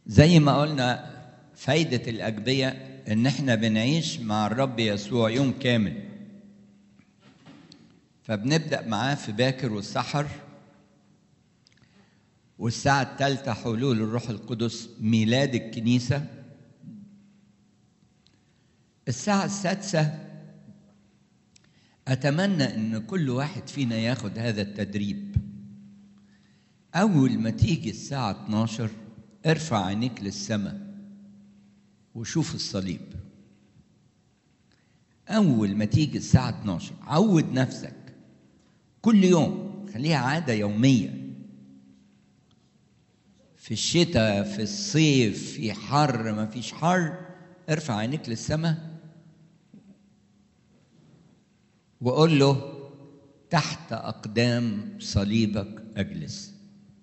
زي ما قلنا فايدة الأجبية إن إحنا بنعيش مع الرب يسوع يوم كامل فبنبدأ معاه في باكر والسحر والساعة الثالثة حلول الروح القدس ميلاد الكنيسة الساعة السادسة أتمنى إن كل واحد فينا ياخد هذا التدريب أول ما تيجي الساعة 12 ارفع عينيك للسماء وشوف الصليب أول ما تيجي الساعة 12 عود نفسك كل يوم خليها عادة يومية في الشتاء في الصيف في حر ما فيش حر ارفع عينيك للسماء وقول له تحت أقدام صليبك أجلس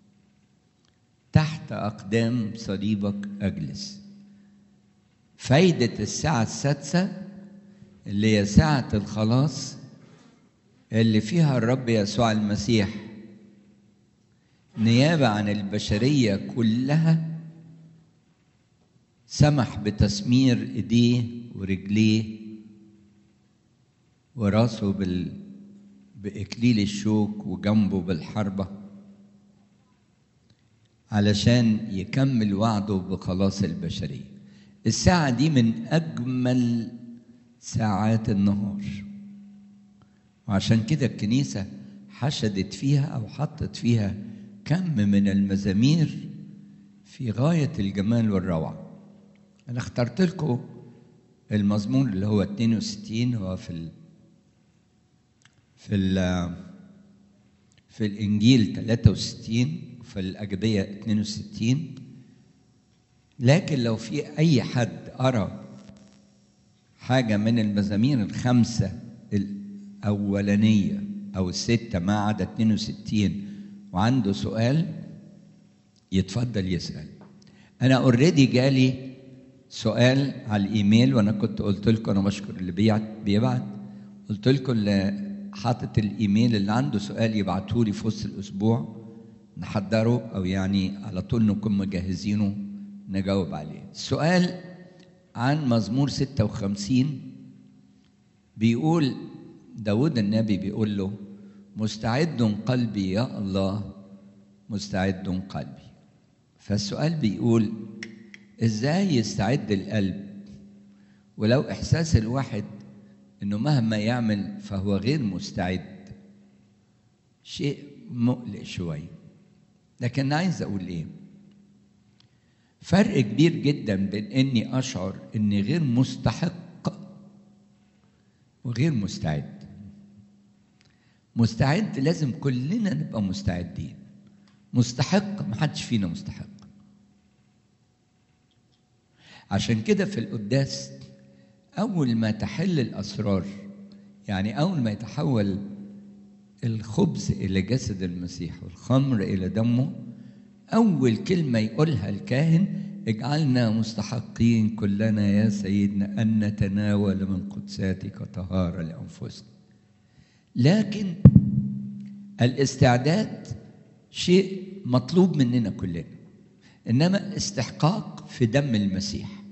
تحت أقدام صليبك أجلس فايدة الساعة السادسة اللي هي ساعة الخلاص اللي فيها الرب يسوع المسيح نيابة عن البشرية كلها سمح بتسمير ايديه ورجليه وراسه بال... بإكليل الشوك وجنبه بالحربة علشان يكمل وعده بخلاص البشرية الساعة دي من أجمل ساعات النهار وعشان كده الكنيسة حشدت فيها أو حطت فيها كم من المزامير في غاية الجمال والروعة أنا اخترت لكم المزمور اللي هو 62 هو في ال في ال في الإنجيل 63 في الأجبية 62 لكن لو في أي حد قرأ حاجة من المزامير الخمسة الأولانية أو الستة ما عدا 62 وعنده سؤال يتفضل يسأل أنا اوريدي جالي سؤال على الإيميل وأنا كنت قلت لكم أنا بشكر اللي بيبعت قلت لكم اللي حاطط الإيميل اللي عنده سؤال يبعته لي في وسط الأسبوع نحضره أو يعني على طول نكون مجهزينه نجاوب عليه السؤال عن مزمور 56 بيقول داود النبي بيقول له مستعد قلبي يا الله مستعد قلبي فالسؤال بيقول ازاي يستعد القلب ولو احساس الواحد انه مهما يعمل فهو غير مستعد شيء مقلق شويه لكن عايز اقول ايه فرق كبير جدا بين اني اشعر اني غير مستحق وغير مستعد مستعد لازم كلنا نبقى مستعدين مستحق محدش فينا مستحق عشان كده في القداس أول ما تحل الأسرار يعني أول ما يتحول الخبز إلى جسد المسيح والخمر إلى دمه أول كلمة يقولها الكاهن اجعلنا مستحقين كلنا يا سيدنا أن نتناول من قدساتك طهارة لأنفسنا لكن الاستعداد شيء مطلوب مننا كلنا انما استحقاق في دم المسيح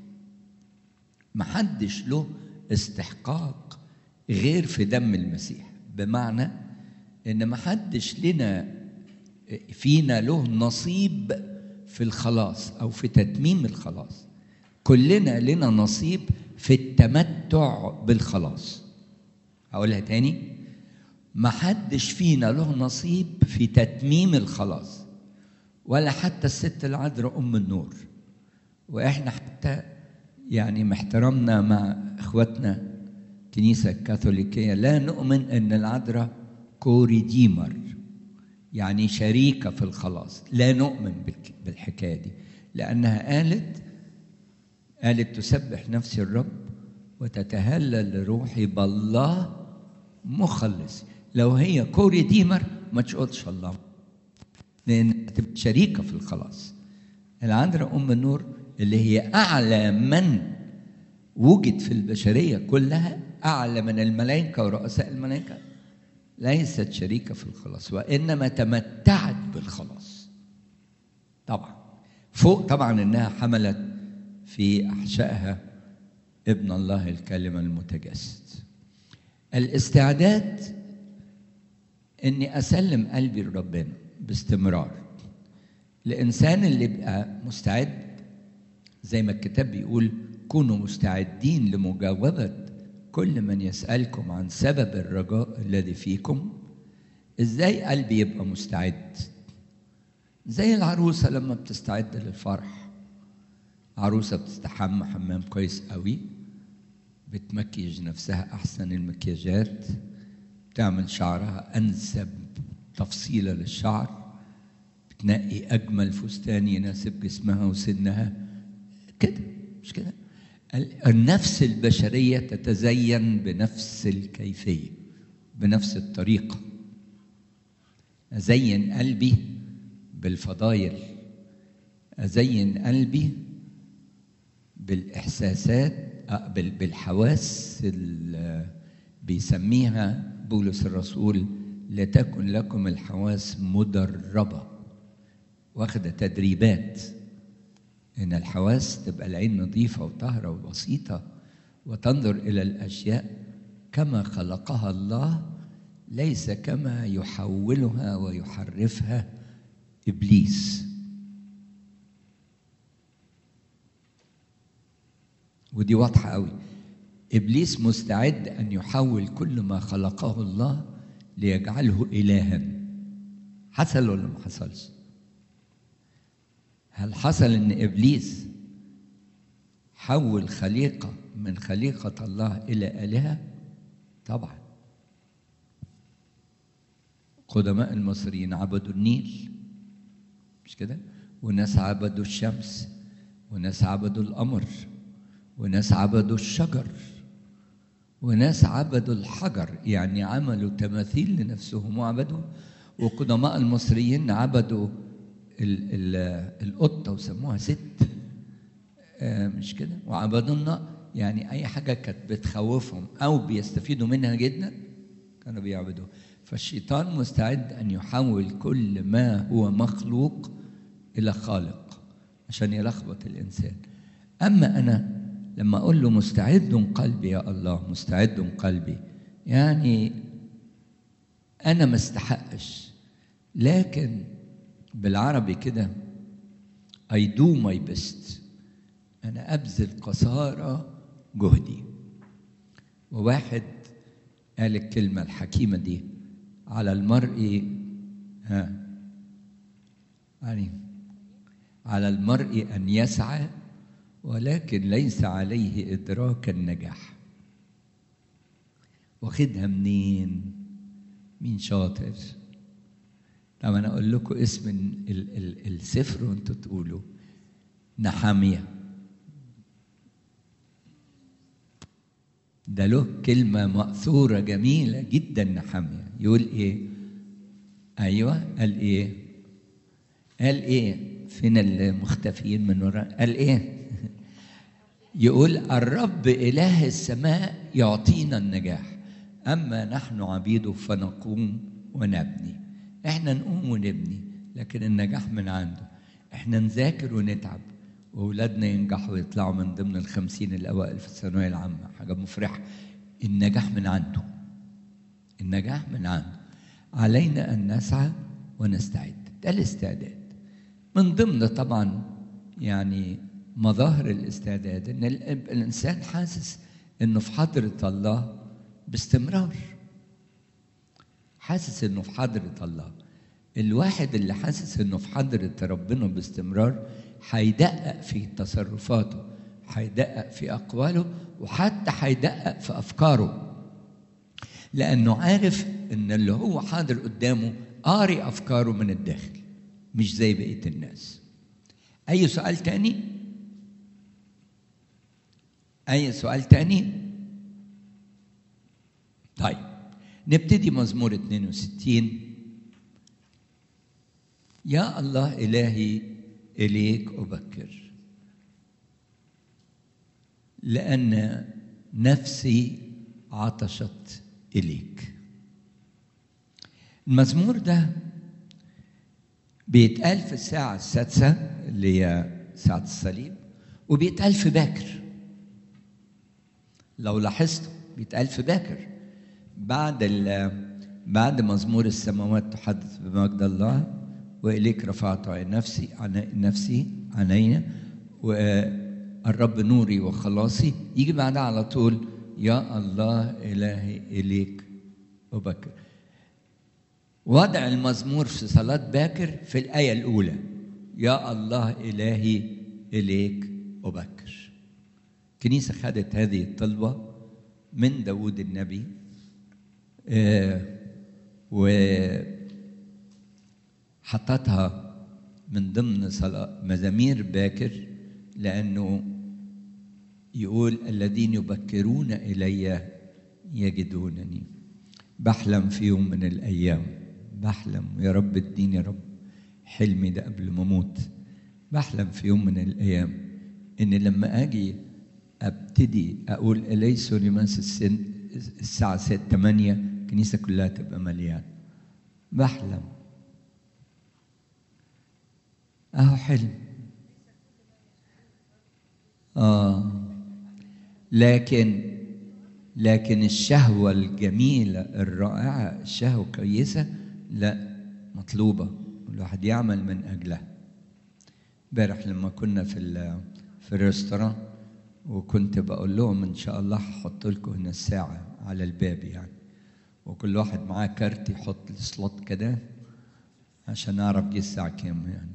محدش له استحقاق غير في دم المسيح بمعنى ان محدش لنا فينا له نصيب في الخلاص او في تتميم الخلاص كلنا لنا نصيب في التمتع بالخلاص هقولها تاني محدش فينا له نصيب في تتميم الخلاص ولا حتى الست العذراء ام النور واحنا حتى يعني محترمنا مع اخواتنا الكنيسه الكاثوليكيه لا نؤمن ان العذراء كوريديمر يعني شريكه في الخلاص لا نؤمن بالحكايه دي لانها قالت قالت تسبح نفسي الرب وتتهلل لروحي بالله مخلص لو هي كوري ديمر ما تقولش الله لان تبقى شريكه في الخلاص العذراء ام النور اللي هي اعلى من وجد في البشريه كلها اعلى من الملائكه ورؤساء الملائكه ليست شريكه في الخلاص وانما تمتعت بالخلاص طبعا فوق طبعا انها حملت في احشائها ابن الله الكلمه المتجسد الاستعداد اني اسلم قلبي لربنا باستمرار الانسان اللي يبقى مستعد زي ما الكتاب بيقول كونوا مستعدين لمجاوبه كل من يسالكم عن سبب الرجاء الذي فيكم ازاي قلبي يبقى مستعد زي العروسه لما بتستعد للفرح عروسه بتستحمى حمام كويس قوي بتمكيج نفسها احسن المكياجات بتعمل شعرها انسب تفصيله للشعر بتنقي اجمل فستان يناسب جسمها وسنها كده مش كده النفس البشريه تتزين بنفس الكيفيه بنفس الطريقه ازين قلبي بالفضايل ازين قلبي بالاحساسات بالحواس اللي بيسميها بولس الرسول لتكن لكم الحواس مدربه واخده تدريبات ان الحواس تبقى العين نظيفه وطاهره وبسيطه وتنظر الى الاشياء كما خلقها الله ليس كما يحولها ويحرفها ابليس ودي واضحه قوي ابليس مستعد ان يحول كل ما خلقه الله ليجعله الها حصل ولا ما حصلش هل حصل ان ابليس حول خليقه من خليقه الله الى الهه طبعا قدماء المصريين عبدوا النيل مش كده وناس عبدوا الشمس وناس عبدوا القمر وناس عبدوا الشجر وناس عبدوا الحجر يعني عملوا تماثيل لنفسهم وعبدوا وقدماء المصريين عبدوا ال ال القطة وسموها ست آه مش كده وعبدوا النار يعني أي حاجة كانت بتخوفهم أو بيستفيدوا منها جدا كانوا بيعبدوها فالشيطان مستعد أن يحول كل ما هو مخلوق إلى خالق عشان يلخبط الإنسان أما أنا لما أقول له مستعد قلبي يا الله مستعد قلبي يعني أنا ما استحقش لكن بالعربي كده I do my best أنا أبذل قصارى جهدي وواحد قال الكلمة الحكيمة دي على المرء ها يعني على المرء أن يسعى ولكن ليس عليه إدراك النجاح واخدها منين مين شاطر طب أنا أقول لكم اسم ال ال السفر وأنتوا تقولوا نحامية ده له كلمة مأثورة جميلة جدا نحامية يقول إيه أيوة قال إيه قال إيه فين المختفيين من وراء قال إيه يقول الرب إله السماء يعطينا النجاح أما نحن عبيده فنقوم ونبني إحنا نقوم ونبني لكن النجاح من عنده إحنا نذاكر ونتعب وأولادنا ينجحوا ويطلعوا من ضمن الخمسين الأوائل في الثانوية العامة حاجة مفرحة النجاح من عنده النجاح من عنده علينا أن نسعى ونستعد ده الاستعداد من ضمن طبعا يعني مظاهر الاستعداد ان الانسان حاسس انه في حضره الله باستمرار حاسس انه في حضره الله الواحد اللي حاسس انه في حضره ربنا باستمرار هيدقق في تصرفاته هيدقق في اقواله وحتى هيدقق في افكاره لانه عارف ان اللي هو حاضر قدامه قاري افكاره من الداخل مش زي بقيه الناس اي سؤال تاني أي سؤال تاني؟ طيب نبتدي مزمور 62 يا الله إلهي إليك أبكر لأن نفسي عطشت إليك المزمور ده بيتقال في الساعة السادسة اللي هي ساعة الصليب وبيتقال في باكر لو لاحظتوا بيتقال في باكر بعد بعد مزمور السماوات تحدث بمجد الله واليك رفعت عن نفسي عن نفسي عيني والرب نوري وخلاصي يجي بعدها على طول يا الله الهي اليك ابكر وضع المزمور في صلاة باكر في الآية الأولى يا الله إلهي إليك أبكر الكنيسة خدت هذه الطلبة من داود النبي آه وحطتها من ضمن صلاة مزامير باكر لأنه يقول الذين يبكرون إلي يجدونني بحلم في يوم من الأيام بحلم يا رب اديني يا رب حلمي ده قبل ما اموت بحلم في يوم من الايام ان لما اجي ابتدي اقول اليس لمس السن الساعه 6 8 الكنيسه كلها تبقى مليانه بحلم اهو حلم اه لكن لكن الشهوة الجميلة الرائعة الشهوة كويسة لا مطلوبة الواحد يعمل من أجلها امبارح لما كنا في في الريستوران وكنت بقول لهم ان شاء الله هحط لكم هنا الساعة على الباب يعني وكل واحد معاه كارت يحط السلوت كده عشان اعرف جه الساعة كام يعني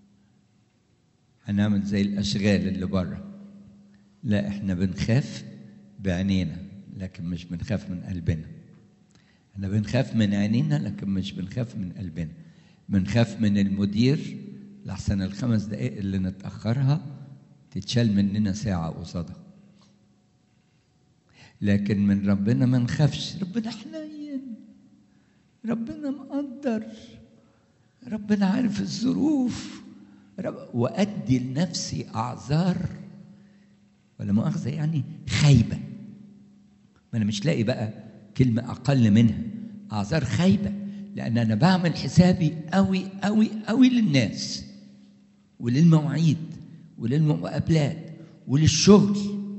هنعمل زي الاشغال اللي بره لا احنا بنخاف بعينينا لكن مش بنخاف من قلبنا احنا بنخاف من عينينا لكن مش بنخاف من قلبنا بنخاف من المدير لحسن الخمس دقائق اللي نتأخرها تتشال مننا ساعة قصادها لكن من ربنا ما نخافش ربنا حنين ربنا مقدر ربنا عارف الظروف رب وأدي لنفسي أعذار ولا مؤاخذة يعني خايبة ما أنا مش لاقي بقى كلمة أقل منها أعذار خايبة لأن أنا بعمل حسابي قوي قوي قوي للناس وللمواعيد وللمقابلات وللشغل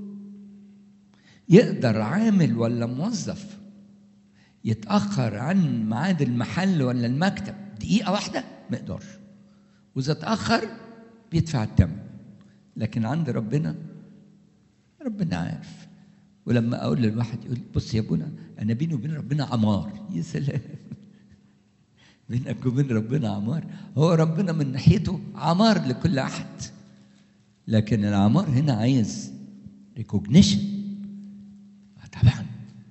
يقدر عامل ولا موظف يتأخر عن ميعاد المحل ولا المكتب دقيقة واحدة ما يقدرش وإذا تأخر بيدفع الثمن لكن عند ربنا ربنا عارف ولما أقول للواحد يقول بص يا ابونا أنا بيني وبين ربنا عمار يا سلام بينك وبين ربنا عمار هو ربنا من ناحيته عمار لكل أحد لكن العمار هنا عايز ريكوجنيشن طبعا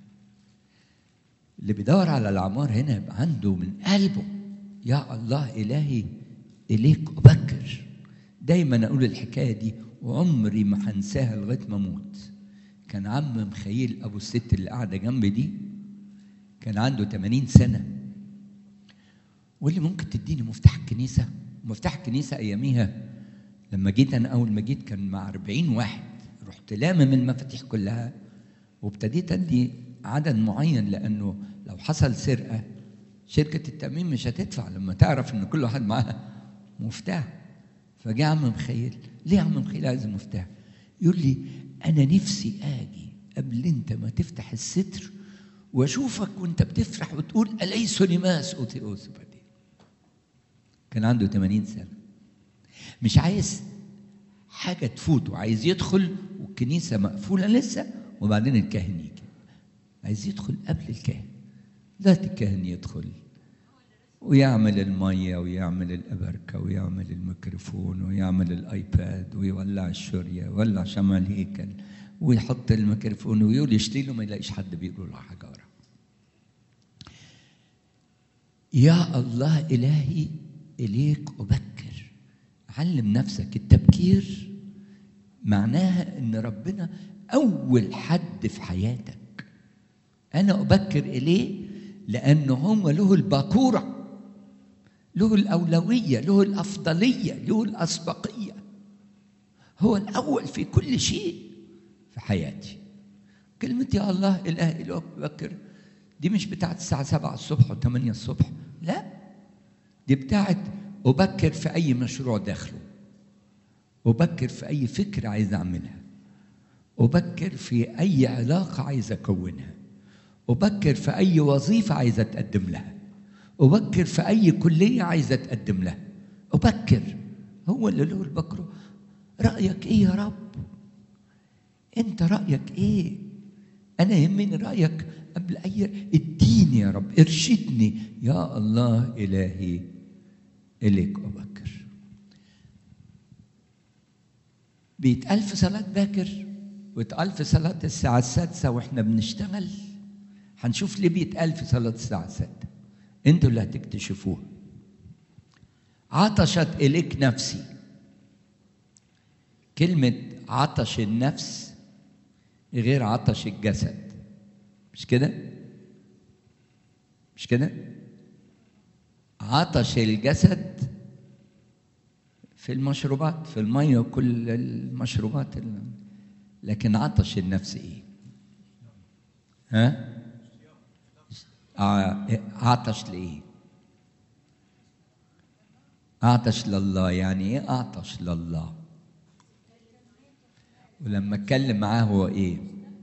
اللي بيدور على العمار هنا يبقى عنده من قلبه يا الله إلهي إليك أبكر دايما أقول الحكاية دي وعمري ما هنساها لغاية ما أموت كان عم مخيل أبو الست اللي قاعدة جنبي دي كان عنده 80 سنة واللي ممكن تديني مفتاح الكنيسة مفتاح الكنيسة أياميها لما جيت أنا أول ما جيت كان مع 40 واحد رحت لامم المفاتيح كلها وابتديت أدي عدد معين لأنه لو حصل سرقة شركة التأمين مش هتدفع لما تعرف إن كل واحد معاه مفتاح فجاء عم مخيل ليه يا عم مخيل عايز المفتاح يقول لي أنا نفسي آجي قبل أنت ما تفتح الستر واشوفك وانت بتفرح وتقول اليس لماس اوتيوس بعدين كان عنده 80 سنه مش عايز حاجه تفوته عايز يدخل والكنيسه مقفوله لسه وبعدين الكاهن يجي عايز يدخل قبل الكاهن ذات الكاهن يدخل ويعمل المية ويعمل الأبركة ويعمل الميكروفون ويعمل الآيباد ويولع الشورية ويولع شمع الهيكل ويحط الميكروفون ويقول يشتري له ما يلاقيش حد بيقول له حجارة يا الله إلهي إليك أبكر علم نفسك التبكير معناها إن ربنا أول حد في حياتك أنا أبكر إليه لأنه هو له الباكورة له الأولوية له الأفضلية له الأسبقية هو الأول في كل شيء في حياتي كلمة يا الله إله إله أبكر دي مش بتاعت الساعة سبعة الصبح وثمانية الصبح لا دي بتاعت أبكر في أي مشروع داخله أبكر في أي فكرة عايز أعملها أبكر في أي علاقة عايز أكونها أبكر في أي وظيفة عايز أتقدم لها أبكر في أي كلية عايز أتقدم لها أبكر هو اللي له البكرة رأيك إيه يا رب أنت رأيك إيه أنا يهمني رأيك قبل أي اديني يا رب ارشدني يا الله إلهي إليك أبكر بيتقال في صلاة باكر ويتقال في صلاة الساعة السادسة وإحنا بنشتغل هنشوف ليه بيتقال في صلاة الساعة السادسة أنتوا اللي هتكتشفوها عطشت إليك نفسي كلمة عطش النفس غير عطش الجسد مش كده؟ مش كده؟ عطش الجسد في المشروبات في المية وكل المشروبات لكن عطش النفس ايه؟ ها؟ عطش لايه؟ عطش لله يعني ايه عطش لله؟ ولما اتكلم معاه هو ايه؟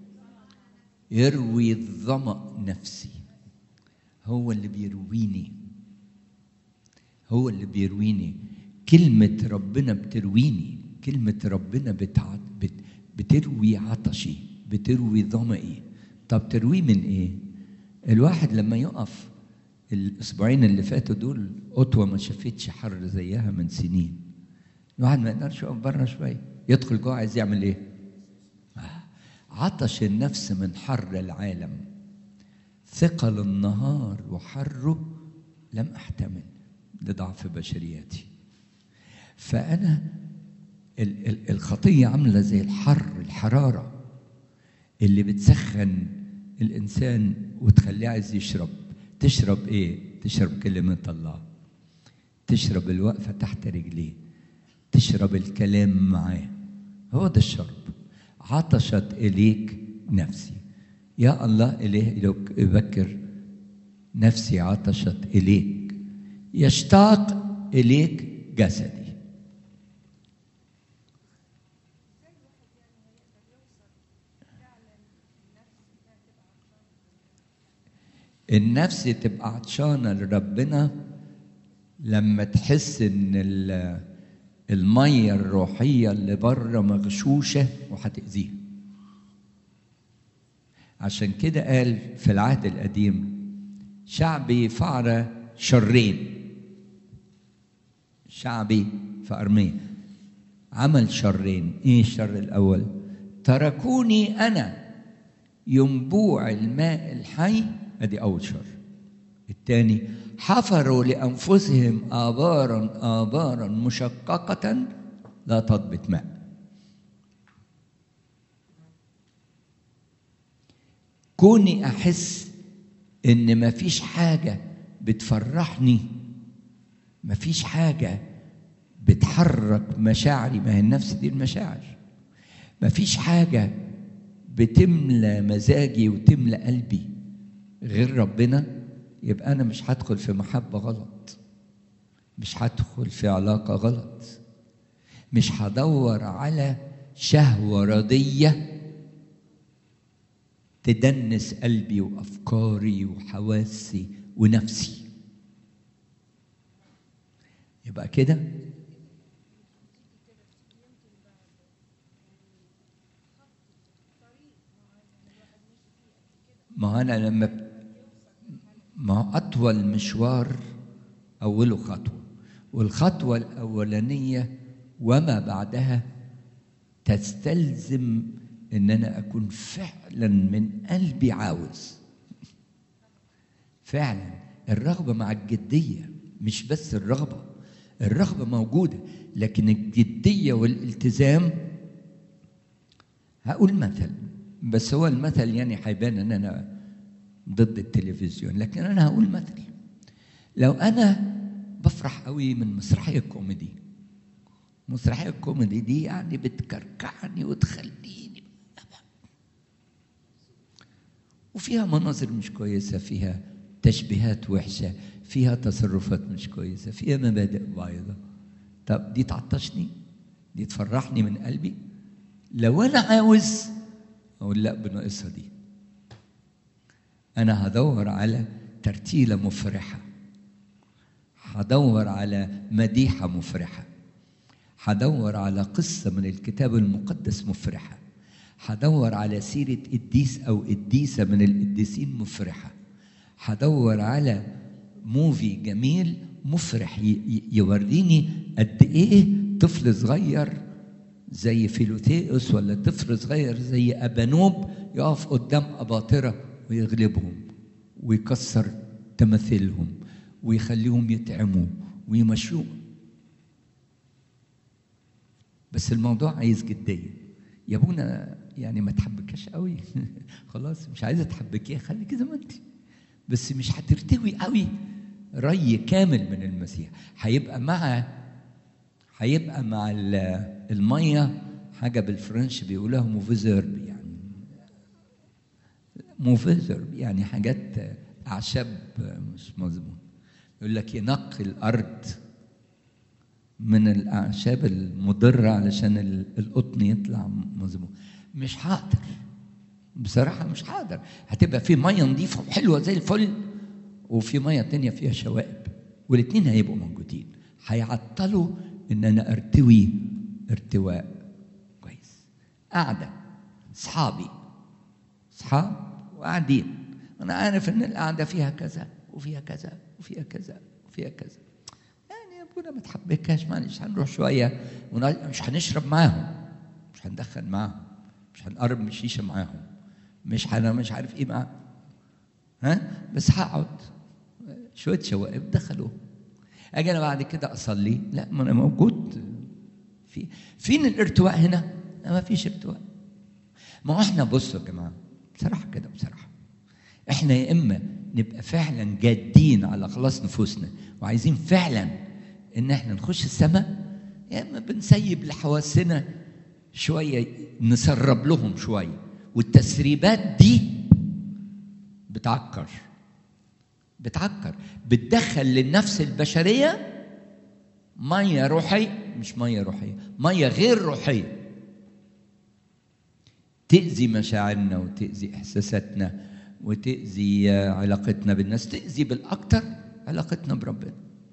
يروي الظمأ نفسي هو اللي بيرويني هو اللي بيرويني كلمة ربنا بترويني كلمة ربنا بتع... بت... بتروي عطشي بتروي ظمئي طب تروي من ايه الواحد لما يقف الاسبوعين اللي فاتوا دول قطوه ما شافتش حر زيها من سنين الواحد ما يقدرش يقف بره شويه يدخل جوه عايز يعمل ايه عطش النفس من حر العالم ثقل النهار وحره لم احتمل لضعف بشرياتي فانا الخطيه عامله زي الحر الحراره اللي بتسخن الانسان وتخليه عايز يشرب تشرب ايه تشرب كلمه الله تشرب الوقفه تحت رجليه تشرب الكلام معاه هو ده الشرب عطشت اليك نفسي يا الله اليه اليك ابكر نفسي عطشت اليك يشتاق اليك جسدي النفس تبقى عطشانة لربنا لما تحس ان المية الروحية اللي بره مغشوشة وهتأذيها عشان كده قال في العهد القديم شعبي فعل شرين شعبي في أرمية عمل شرين ايه الشر الأول تركوني أنا ينبوع الماء الحي ادي اول شر الثاني حفروا لانفسهم ابارا ابارا مشققه لا تضبط ماء كوني احس ان ما فيش حاجه بتفرحني ما فيش حاجه بتحرك مشاعري ما هي النفس دي المشاعر ما فيش حاجه بتملى مزاجي وتملى قلبي غير ربنا يبقى انا مش هدخل في محبه غلط مش هدخل في علاقه غلط مش هدور على شهوه رديه تدنس قلبي وافكاري وحواسي ونفسي يبقى كده ما انا لما ما اطول مشوار اوله خطوه والخطوه الاولانيه وما بعدها تستلزم ان انا اكون فعلا من قلبي عاوز فعلا الرغبه مع الجديه مش بس الرغبه الرغبه موجوده لكن الجديه والالتزام هقول مثل بس هو المثل يعني هيبان ان انا ضد التلفزيون لكن انا هقول مثل لو انا بفرح قوي من مسرحيه كوميدي مسرحيه كوميدي دي يعني بتكركعني وتخليني وفيها مناظر مش كويسه فيها تشبيهات وحشه فيها تصرفات مش كويسه فيها مبادئ بايظه طب دي تعطشني دي تفرحني من قلبي لو انا عاوز اقول لا بناقصها دي انا هدور على ترتيله مفرحه هدور على مديحه مفرحه هدور على قصه من الكتاب المقدس مفرحه هدور على سيره قديس او قديسه من القديسين مفرحه هدور على موفي جميل مفرح يوريني قد ايه طفل صغير زي فيلوثيوس ولا طفل صغير زي ابانوب يقف قدام اباطره ويغلبهم ويكسر تماثيلهم ويخليهم يتعموا ويمشوا بس الموضوع عايز جديه يا ابونا يعني ما تحبكاش قوي خلاص مش عايزه تحبكيه خليكي زي ما انت بس مش هترتوي قوي ري كامل من المسيح هيبقى مع هيبقى مع الميه حاجه بالفرنش بيقولوها موفيزرب يعني موفيزرب يعني حاجات اعشاب مش مظبوط يقول لك ينقي الارض من الاعشاب المضره علشان القطن يطلع مظبوط مش هقدر بصراحه مش هقدر هتبقى في ميه نظيفه وحلوه زي الفل وفي ميه تانية فيها شوائب والاثنين هيبقوا موجودين هيعطلوا ان انا ارتوي ارتواء كويس قاعده اصحابي اصحاب وقاعدين انا عارف ان القعده فيها كذا وفيها كذا وفيها كذا وفيها كذا يعني يا ابونا ما تحبكاش معلش هنروح شويه مش هنشرب معاهم مش هندخن معاهم مش هنقرب من الشيشه معاهم مش انا مش عارف ايه معاهم ها بس هقعد شويه شوائب دخلوا اجي انا بعد كده اصلي لا ما انا موجود في فين الارتواء هنا؟ ما فيش ارتواء ما هو احنا بصوا يا جماعه بصراحه كده بصراحه احنا يا اما نبقى فعلا جادين على خلاص نفوسنا وعايزين فعلا ان احنا نخش السماء يا اما بنسيب لحواسنا شويه نسرب لهم شويه والتسريبات دي بتعكر بتعكر بتدخل للنفس البشريه ميه روحيه مش ميه روحيه ميه غير روحيه تأذي مشاعرنا وتأذي إحساساتنا وتأذي علاقتنا بالناس تأذي بالأكثر علاقتنا بربنا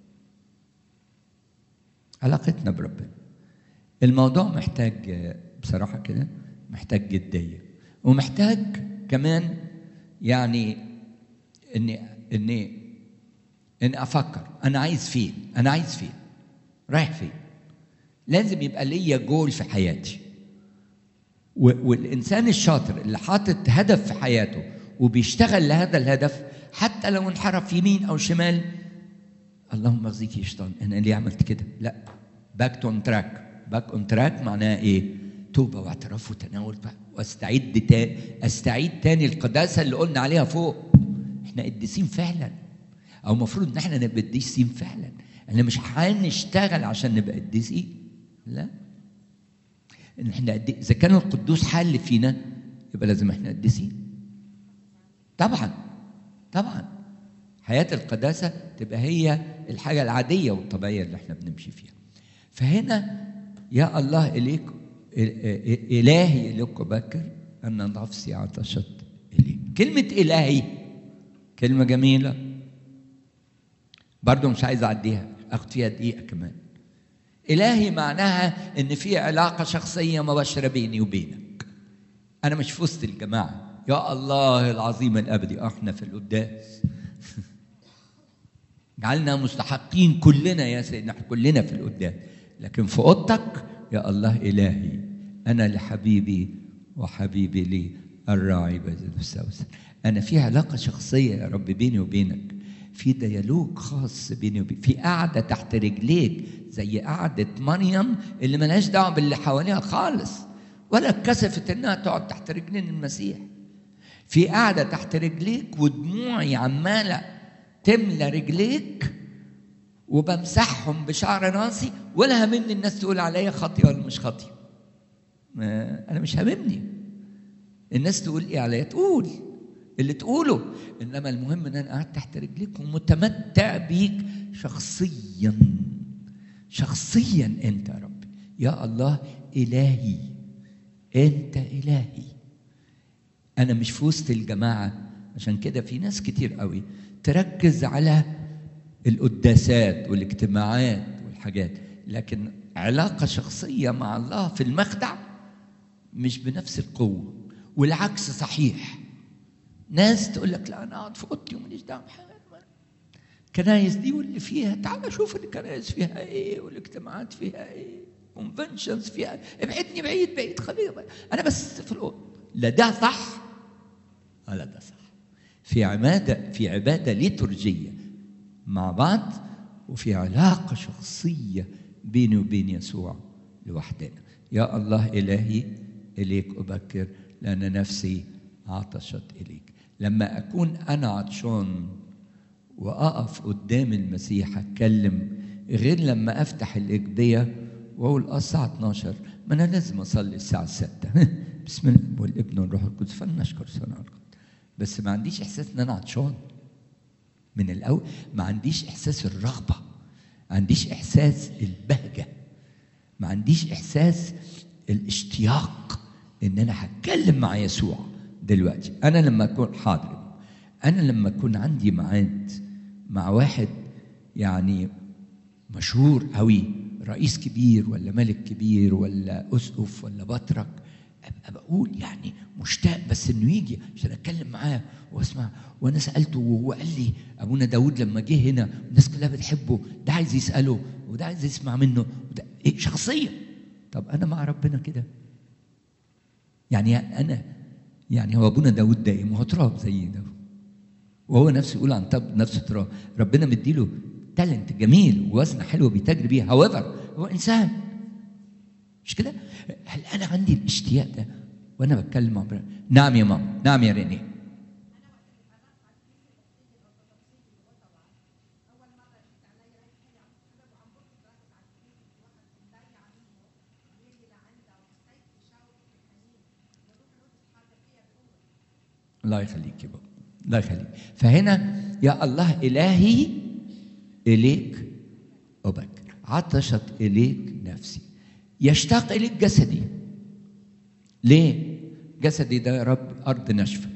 علاقتنا بربنا الموضوع محتاج بصراحة كده محتاج جدية ومحتاج كمان يعني إني إني إني أفكر أنا عايز فين أنا عايز فين رايح فين لازم يبقى ليا جول في حياتي والإنسان الشاطر اللي حاطط هدف في حياته وبيشتغل لهذا الهدف حتى لو انحرف يمين او شمال اللهم اخزيك يا شيطان انا ليه عملت كده لا باك تو تراك باك اون تراك معناها ايه توبه واعتراف وتناول واستعيد تاني استعيد تاني القداسه اللي قلنا عليها فوق احنا قديسين فعلا او المفروض ان احنا نبقى قديسين فعلا احنا مش هنشتغل عشان نبقى قديسين لا ان احنا اذا كان القدوس حل فينا يبقى لازم احنا قديسين طبعا طبعا حياة القداسة تبقى هي الحاجة العادية والطبيعية اللي احنا بنمشي فيها فهنا يا الله إليك إلهي إليك بكر أن نفسي عطشت إليك كلمة إلهي كلمة جميلة برضو مش عايز أعديها أخد فيها دقيقة كمان إلهي معناها إن في علاقة شخصية مباشرة بيني وبينك أنا مش في وسط الجماعة يا الله العظيم الابدي احنا في القداس جعلنا مستحقين كلنا يا سيدنا كلنا في القداس لكن في اوضتك يا الله الهي انا لحبيبي وحبيبي لي الراعي بذل السوسن انا في علاقه شخصيه يا رب بيني وبينك في ديالوج خاص بيني وبينك في قعده تحت رجليك زي قعده مريم اللي ملهاش دعوه باللي حواليها خالص ولا اتكسفت انها تقعد تحت رجلين المسيح في قاعده تحت رجليك ودموعي عماله تملى رجليك وبمسحهم بشعر راسي ولا همني الناس تقول عليا خاطيه ولا مش خاطيه انا مش هاممني الناس تقول ايه عليا تقول اللي تقوله انما المهم ان انا قاعد تحت رجليك ومتمتع بيك شخصيا شخصيا انت يا رب يا الله الهي انت الهي انا مش في وسط الجماعه عشان كده في ناس كتير قوي تركز على القداسات والاجتماعات والحاجات لكن علاقه شخصيه مع الله في المخدع مش بنفس القوه والعكس صحيح ناس تقول لك لا انا اقعد في اوضتي وماليش دعوه بحاجه الكنايس دي واللي فيها تعال شوف الكنايس فيها ايه والاجتماعات فيها ايه كونفنشنز فيها ابعدني بعيد بعيد خليني انا بس في الاوضه لا ده صح ولا ده صح في عباده في عباده ليتورجيه مع بعض وفي علاقه شخصيه بيني وبين يسوع لوحدنا يا الله الهي اليك ابكر لان نفسي عطشت اليك لما اكون انا عطشان واقف قدام المسيح اتكلم غير لما افتح الاجبيه واقول اه الساعه 12 ما انا لازم اصلي الساعه 6 بسم الله والابن والروح القدس فلنشكر سنة بس ما عنديش احساس ان انا عطشان من الاول ما عنديش احساس الرغبه ما عنديش احساس البهجه ما عنديش احساس الاشتياق ان انا هتكلم مع يسوع دلوقتي انا لما اكون حاضر انا لما اكون عندي ميعاد مع واحد يعني مشهور قوي رئيس كبير ولا ملك كبير ولا اسقف ولا بطرك ابقى بقول يعني مشتاق بس انه يجي عشان اتكلم معاه واسمع وانا سالته وهو قال لي ابونا داود لما جه هنا الناس كلها بتحبه ده عايز يساله وده عايز يسمع منه وده ايه شخصيه طب انا مع ربنا كده يعني انا يعني هو ابونا داود ده ايه ما هو تراب زي ده وهو نفسه يقول عن طب نفسه تراب ربنا مديله تالنت جميل ووزن حلو بيتاجر بيه هاويفر هو انسان مش كده هل انا عندي الاشتياق ده وانا بتكلم مع ربنا نعم يا ماما نعم يا ريني الله يخليك يا بابا الله يخليك فهنا يا الله إلهي إليك أبكر عطشت إليك نفسي يشتاق إليك جسدي ليه؟ جسدي ده يا رب أرض ناشفة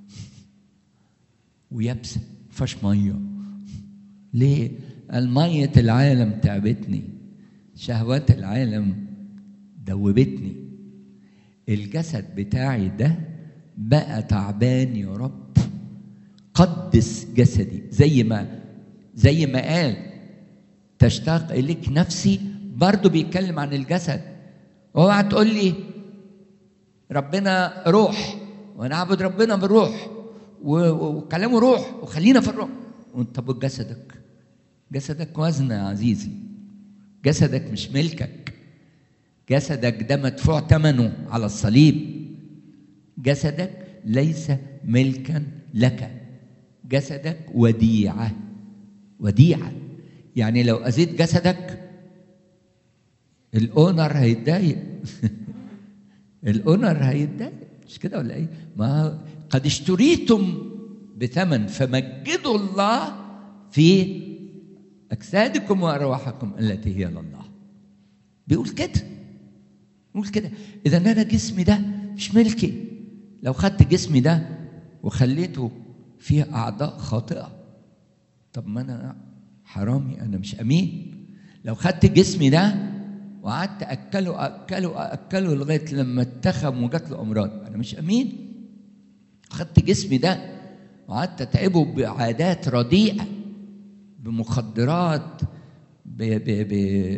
ويابسة فيهاش مية ليه؟ المية العالم تعبتني شهوات العالم دوبتني الجسد بتاعي ده بقى تعبان يا رب قدس جسدي زي ما زي ما قال تشتاق اليك نفسي برضه بيتكلم عن الجسد اوعى تقول لي ربنا روح ونعبد ربنا بالروح وكلامه روح وخلينا في الروح طب جسدك جسدك وزن يا عزيزي جسدك مش ملكك جسدك ده مدفوع ثمنه على الصليب جسدك ليس ملكا لك جسدك وديعه وديعه يعني لو اذيت جسدك الاونر هيتضايق الاونر هيتضايق مش كده ولا ايه ما قد اشتريتم بثمن فمجدوا الله في اجسادكم وارواحكم التي هي لله بيقول كده بيقول كده اذا انا جسمي ده مش ملكي لو خدت جسمي ده وخليته فيه اعضاء خاطئه طب ما انا حرامي انا مش امين لو خدت جسمي ده وقعدت اكله اكله اكله لغايه لما اتخم وجات له امراض انا مش امين خدت جسمي ده وقعدت اتعبه بعادات رديئه بمخدرات ب ب ب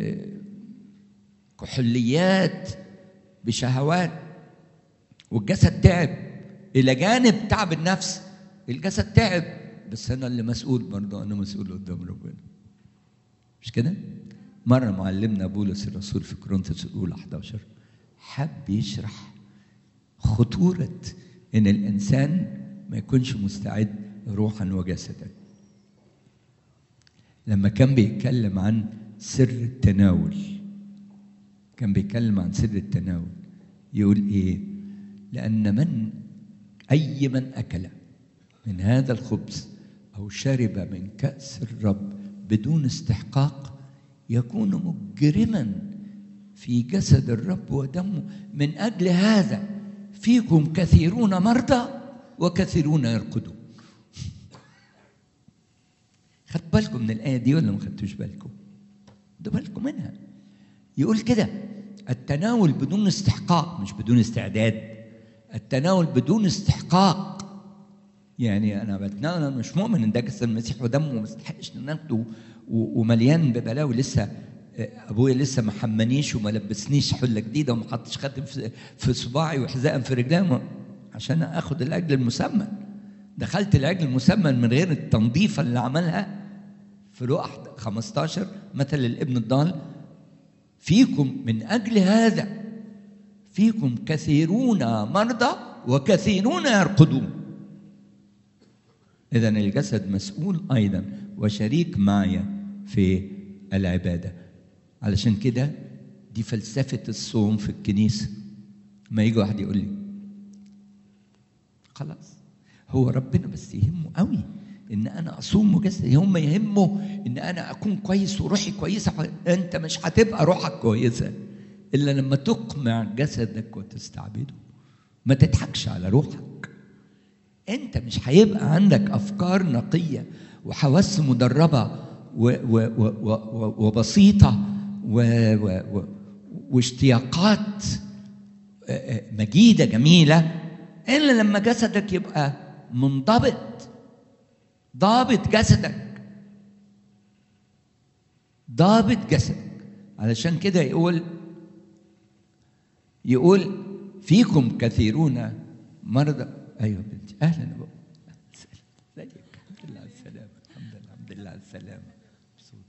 كحوليات بشهوات والجسد تعب الى جانب تعب النفس الجسد تعب بس انا اللي مسؤول برضه انا مسؤول قدام ربنا مش كده مره معلمنا بولس الرسول في كورنثوس الاولى 11 حب يشرح خطوره ان الانسان ما يكونش مستعد روحا وجسدا لما كان بيتكلم عن سر التناول كان بيتكلم عن سر التناول يقول ايه لان من اي من اكل من هذا الخبز او شرب من كاس الرب بدون استحقاق يكون مجرما في جسد الرب ودمه من أجل هذا فيكم كثيرون مرضى وكثيرون يرقدون خدت بالكم من الآية دي ولا ما خدتوش بالكم؟ خدوا بالكم منها يقول كده التناول بدون استحقاق مش بدون استعداد التناول بدون استحقاق يعني انا بتناول انا مش مؤمن ان ده جسد المسيح ودمه ما استحقش ان ناخده ومليان ببلاوي لسه ابويا لسه ما حمنيش وما لبسنيش حله جديده وما حطش خاتم في, في صباعي وحذاء في رجلي عشان اخد العجل المسمن دخلت العجل المسمن من غير التنظيفه اللي عملها في لقا 15 مثل الابن الضال فيكم من اجل هذا فيكم كثيرون مرضى وكثيرون يرقدون اذا الجسد مسؤول ايضا وشريك معي في العباده علشان كده دي فلسفه الصوم في الكنيسه ما يجي واحد يقول لي خلاص هو ربنا بس يهمه قوي ان انا اصوم وجسدي هم يهمه ان انا اكون كويس وروحي كويسه انت مش هتبقى روحك كويسه الا لما تقمع جسدك وتستعبده ما تضحكش على روحك انت مش هيبقى عندك افكار نقيه وحواس مدربه و و و و وبسيطه و و واشتياقات مجيده جميله الا لما جسدك يبقى منضبط ضابط جسدك ضابط جسدك علشان كده يقول يقول فيكم كثيرون مرضى ايوه بنتي اهلا يا بابا ازيك الحمد لله على السلامه الحمد لله الحمد لله على السلامه بصوت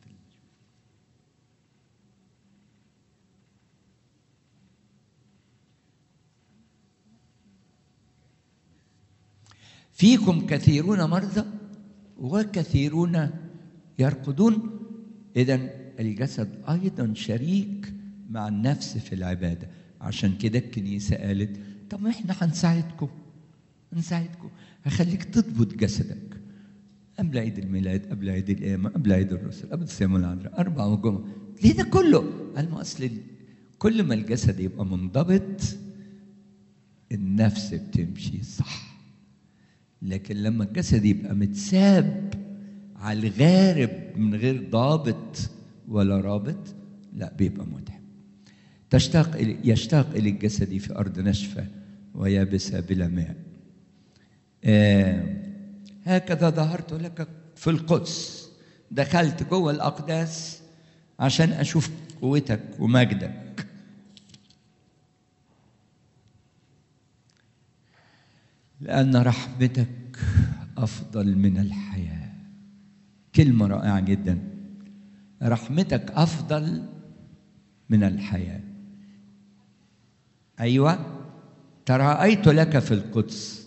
فيكم كثيرون مرضى وكثيرون يرقدون اذا الجسد ايضا شريك مع النفس في العباده عشان كده الكنيسه قالت طب احنا هنساعدكم نساعدكم هخليك تضبط جسدك قبل عيد الميلاد قبل عيد القيامه قبل عيد الرسل قبل الصيام العذراء اربع وجمعه ليه ده كله؟ قال ما اصل كل ما الجسد يبقى منضبط النفس بتمشي صح لكن لما الجسد يبقى متساب على الغارب من غير ضابط ولا رابط لا بيبقى متعب تشتاق إلي يشتاق إلى الجسد في أرض نشفة ويابسة بلا ماء آه هكذا ظهرت لك في القدس دخلت جوه الأقداس عشان أشوف قوتك ومجدك لأن رحمتك أفضل من الحياة كلمة رائعة جدا رحمتك أفضل من الحياة أيوة تراءيت لك في القدس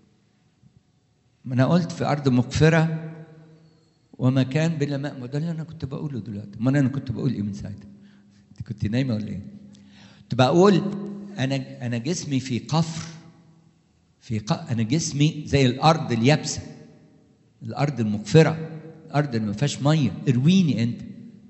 ما أنا قلت في أرض مغفرة ومكان بلا ماء ما ده اللي أنا كنت بقوله دلوقتي ما أنا كنت بقول إيه من ساعتها أنت كنت نايمة ولا إيه؟ كنت بقول أنا أنا جسمي في قفر في ق... انا جسمي زي الارض اليابسه الارض المغفره الارض اللي ما فيهاش ميه ارويني انت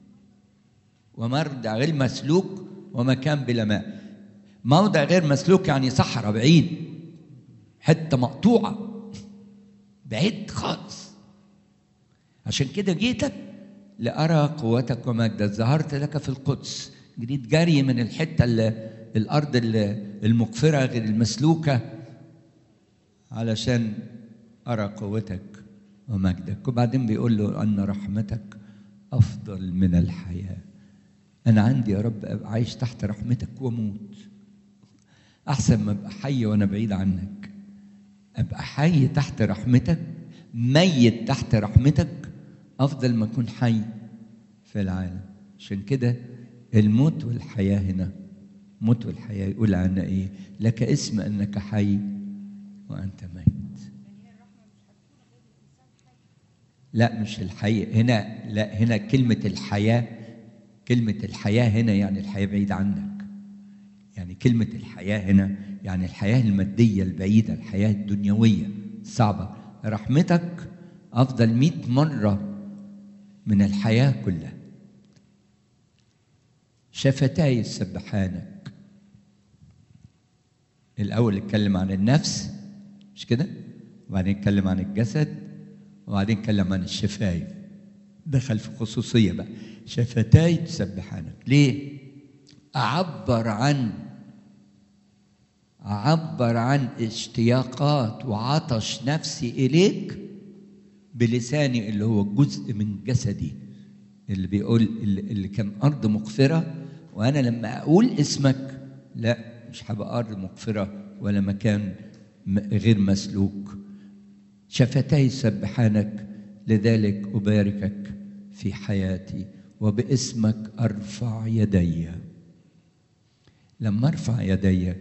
ومرضع غير مسلوك ومكان بلا ماء موضع غير مسلوك يعني صحراء بعيد حته مقطوعه بعيد خالص عشان كده جيتك لأرى قوتك ومجدك ظهرت لك في القدس جريت جري من الحتة اللي الأرض المغفرة غير المسلوكة علشان أرى قوتك ومجدك وبعدين بيقول له أن رحمتك أفضل من الحياة أنا عندي يا رب أبقى عايش تحت رحمتك وأموت أحسن ما أبقى حي وأنا بعيد عنك أبقى حي تحت رحمتك ميت تحت رحمتك أفضل ما أكون حي في العالم عشان كده الموت والحياة هنا موت والحياة يقول عنا إيه لك اسم أنك حي وأنت ميت لا مش الحي هنا لا هنا كلمة الحياة كلمة الحياة هنا يعني الحياة بعيدة عنك يعني كلمة الحياة هنا يعني الحياة المادية البعيدة الحياة الدنيوية الصعبة رحمتك أفضل مئة مرة من الحياة كلها شفتاي يسبحانك الأول اتكلم عن النفس مش كده؟ وبعدين اتكلم عن الجسد وبعدين اتكلم عن الشفايف دخل في خصوصية بقى شفتاي تسبحانك ليه؟ أعبر عن أعبر عن اشتياقات وعطش نفسي إليك بلساني اللي هو جزء من جسدي اللي بيقول اللي اللي كان أرض مغفرة وأنا لما أقول اسمك لا مش هبقى أرض مغفرة ولا مكان م- غير مسلوك شفتاي سبحانك لذلك أباركك في حياتي وباسمك أرفع يدي لما أرفع يدي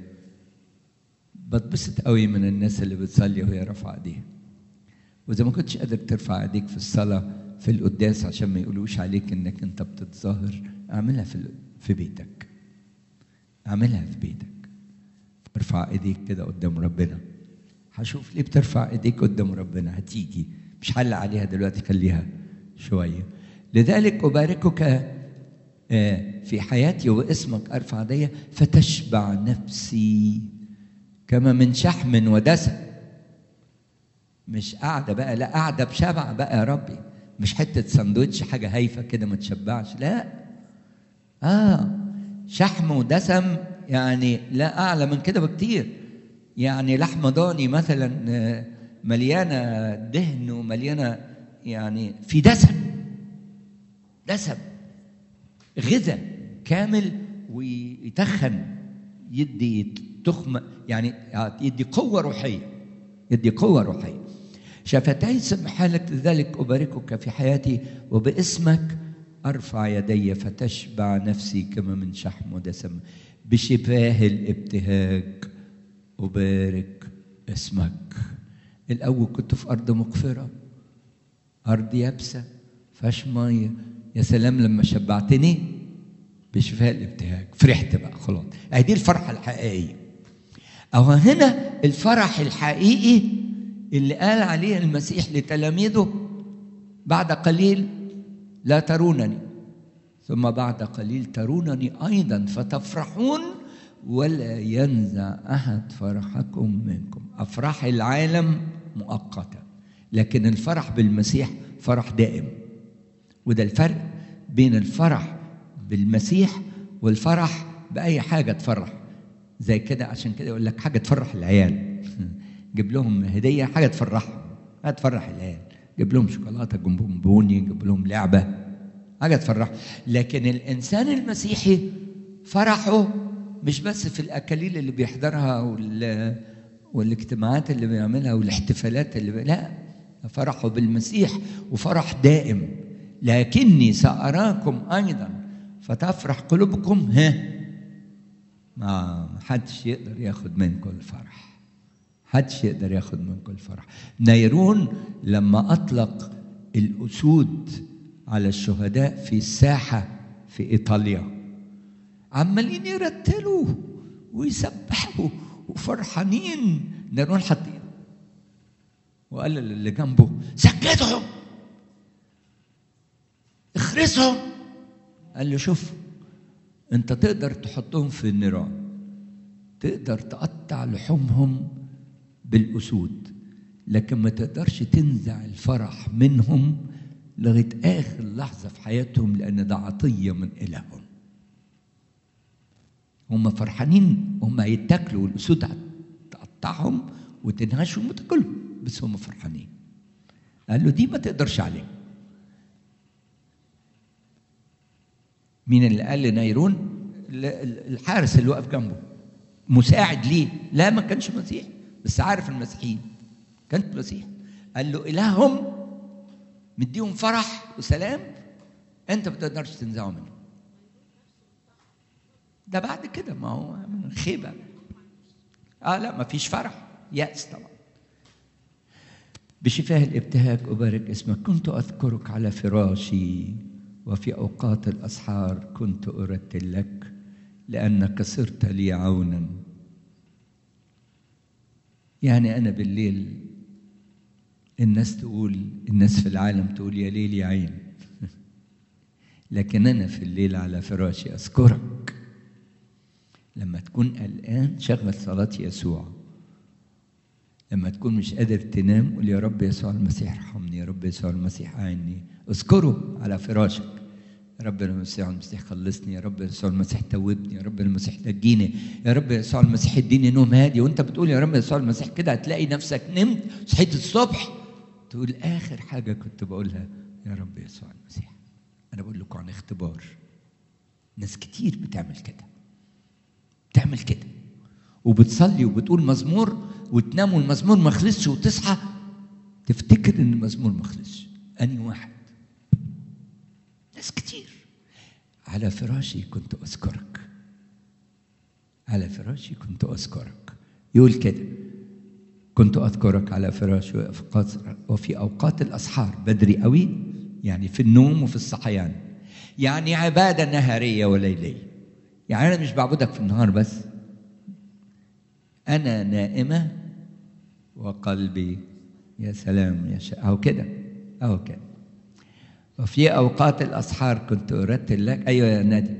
بتبسط قوي من الناس اللي بتصلي وهي رافعة ايديها واذا ما كنتش قادر ترفع ايديك في الصلاه في القداس عشان ما يقولوش عليك انك انت بتتظاهر اعملها في ال- في بيتك اعملها في بيتك ارفع ايديك كده قدام ربنا هشوف ليه بترفع ايديك قدام ربنا هتيجي مش حل عليها دلوقتي خليها شويه لذلك اباركك آه، في حياتي واسمك ارفع يدي فتشبع نفسي كما من شحم ودسم مش قاعده بقى لا قاعده بشبع بقى يا ربي مش حته سندوتش حاجه هايفه كده ما تشبعش لا اه شحم ودسم يعني لا اعلى من كده بكتير يعني لحمه ضاني مثلا آه، مليانه دهن ومليانه يعني في دسم دسم غذاء كامل ويتخن يدي تخمة يعني يدي قوة روحية يدي قوة روحية شفتي سبحانك لذلك أباركك في حياتي وباسمك أرفع يدي فتشبع نفسي كما من شحم ودسم بشفاه الابتهاج أبارك اسمك الأول كنت في أرض مغفرة أرض يابسة فيهاش مية يا سلام لما شبعتني بشفاء الابتهاج فرحت بقى خلاص اهي دي الفرحة الحقيقية أو هنا الفرح الحقيقي اللي قال عليه المسيح لتلاميذه بعد قليل لا ترونني ثم بعد قليل ترونني أيضا فتفرحون ولا ينزع أحد فرحكم منكم أفراح العالم مؤقتة لكن الفرح بالمسيح فرح دائم وده الفرق بين الفرح بالمسيح والفرح بأي حاجة تفرح زي كده عشان كده يقول لك حاجة تفرح العيال جيب لهم هدية حاجة تفرحهم حاجة تفرح العيال جيب لهم شوكولاتة جيب لهم بوني جيب لهم لعبة حاجة تفرح لكن الإنسان المسيحي فرحه مش بس في الأكاليل اللي بيحضرها وال والاجتماعات اللي بيعملها والاحتفالات اللي بي... لا فرحه بالمسيح وفرح دائم لكني سأراكم أيضا فتفرح قلوبكم ها ما حدش يقدر ياخد منكم الفرح حدش يقدر ياخد منكم الفرح نيرون لما أطلق الأسود على الشهداء في الساحة في إيطاليا عمالين يرتلوا ويسبحوا وفرحانين نيرون حاطين وقال للي جنبه سكتهم اخرسهم قال له شوف انت تقدر تحطهم في النيران تقدر تقطع لحومهم بالاسود لكن ما تقدرش تنزع الفرح منهم لغايه اخر لحظه في حياتهم لان ده عطيه من الههم هم فرحانين هم هيتاكلوا والاسود هتقطعهم وتنهشهم وتاكلهم بس هم فرحانين قال له دي ما تقدرش عليها مين اللي قال لنيرون الحارس اللي واقف جنبه مساعد ليه لا ما كانش مسيح بس عارف المسيحيين كانت مسيح قال له الههم مديهم فرح وسلام انت ما تقدرش تنزعه منه ده بعد كده ما هو من خيبه اه لا ما فيش فرح يأس طبعا بشفاه الابتهاج أبارك اسمك كنت أذكرك على فراشي وفي أوقات الأسحار كنت أرتل لك لأنك صرت لي عونا يعني أنا بالليل الناس تقول الناس في العالم تقول يا ليل يا عين لكن أنا في الليل على فراشي أذكرك لما تكون قلقان شغل صلاة يسوع لما تكون مش قادر تنام قول يا رب يسوع المسيح ارحمني يا رب يسوع المسيح اعني اذكره على فراشك يا رب يسوع المسيح خلصني يا رب يسوع المسيح توبني يا رب المسيح نجيني يا رب يسوع المسيح اديني نوم هادي وانت بتقول يا رب يسوع المسيح كده هتلاقي نفسك نمت صحيت الصبح تقول اخر حاجه كنت بقولها يا رب يسوع المسيح انا بقول لكم عن اختبار ناس كتير بتعمل كده بتعمل كده وبتصلي وبتقول مزمور وتنام والمزمور ما خلصش وتصحى تفتكر ان المزمور ما خلصش اني واحد ناس كتير على فراشي كنت اذكرك على فراشي كنت اذكرك يقول كده كنت اذكرك على فراشي وفي اوقات الاسحار بدري قوي يعني في النوم وفي الصحيان يعني عباده نهاريه وليليه يعني انا مش بعبدك في النهار بس انا نائمه وقلبي يا سلام يا شاء أو كده أو كده وفي أوقات الأسحار كنت أرتل لك أيوة يا نادي